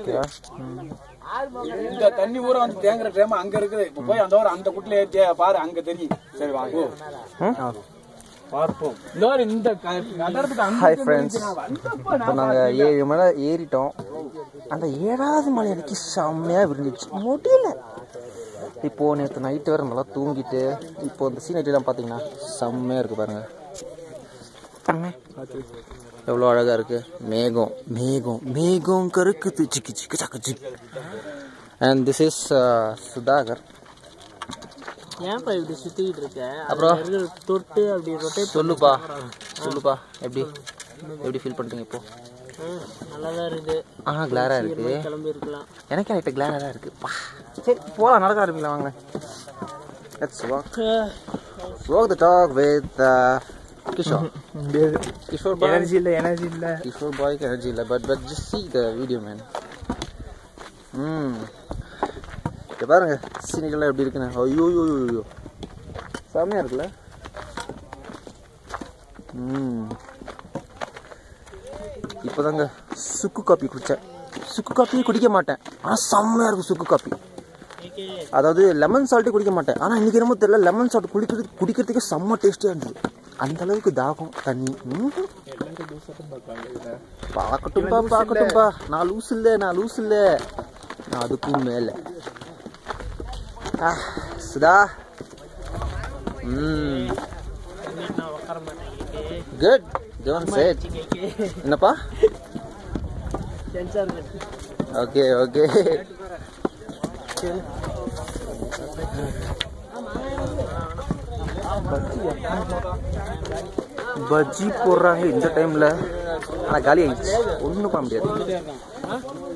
ஓகேவா இந்த தண்ணி ஊரா வந்து தேங்குற டைம் அங்க இருக்குது இப்ப போய் அந்த ஒரு அந்த குட்டில ஏத்தி பாரு அங்க தெரியும் சரி வாங்க பார்ப்போம் இந்த ஒரு இந்த க- கட்டடத்துக்கு அங்க ஹாய் இருந்து ஃப்ரெண்ட்ஸ் நான் வந்தப்ப இப்போ நாங்கள் ஏழு மலை ஏறிட்டோம் அந்த ஏழாவது மலை அன்னைக்கு செம்மையாக விருந்துச்சு முடியல இப்போ நேற்று நைட்டு வரை நல்லா தூங்கிட்டு இப்போ இந்த சீனரிலாம் பார்த்தீங்கன்னா செம்மையாக இருக்கு பாருங்க எவ்வளோ அழகாக இருக்கு மேகம் மேகம் மேகம் கருக்குது சிக்கு சிக்கு சக்கு சிக் அண்ட் திஸ் இஸ் சுதாகர் ஏன்ப்பா இப்படி சுத்திக்கிட்டு இருக்க அப்புறம்? அதுல இருக்கிற தொட்டு அப்படி ரொட்டேட் சொல்லுப்பா சொல்லுப்பா எப்படி எப்படி ஃபீல் பண்ணுறீங்க இப்போ நல்லா தான் இருக்கு ஆ கிளாராக இருக்கு கிளம்பி இருக்கலாம் எனக்கே லைட்டாக கிளாராக தான் இருக்கு பா. சரி போகலாம் நடக்க ஆரம்பிக்கலாம் வாங்க let's walk walk the talk with Kishore Kishore bhai energy இல்ல எனர்ஜி இல்ல கிஷோர் பாய்க்கு எனர்ஜி இல்லை but but just see the video man ம் இங்க பாருங்க சீனிகள்லாம் எப்படி இருக்குன்னு ஐயோ ஐயோ ஐயோ, ஐயோ செம்மையாக இருக்குல்ல ம் இப்போதாங்க சுக்கு காப்பி குடித்தேன் சுக்கு காப்பியே குடிக்க மாட்டேன் ஆனால் செம்மையாக இருக்கும் சுக்கு காப்பி அதாவது லெமன் சால்ட்டே குடிக்க மாட்டேன் ஆனால் இன்னைக்கு என்னமோ தெரியல லெமன் சால்ட் குடிக்கிறது குடிக்கிறதுக்கே செம்ம டேஸ்டியாக இருந்தது அந்த அளவுக்கு தாகம் தண்ணி ம். பார்க்கட்டும்பா பார்க்கட்டும்பா நான் லூஸ் இல்லை நான் லூஸ் இல்லை நான் அதுக்கும் மேலே ஆ, சுதா ம் நான் உட்கார மாட்டேன் குட் டோன்ட் சேட் என்னப்பா சென்சார் ஓகே ஓகே பஜ்ஜி போடுறாங்க இந்த டைம்ல ஆனா காலி ஆயிடுச்சு ஒன்றும் பண்ண முடியாது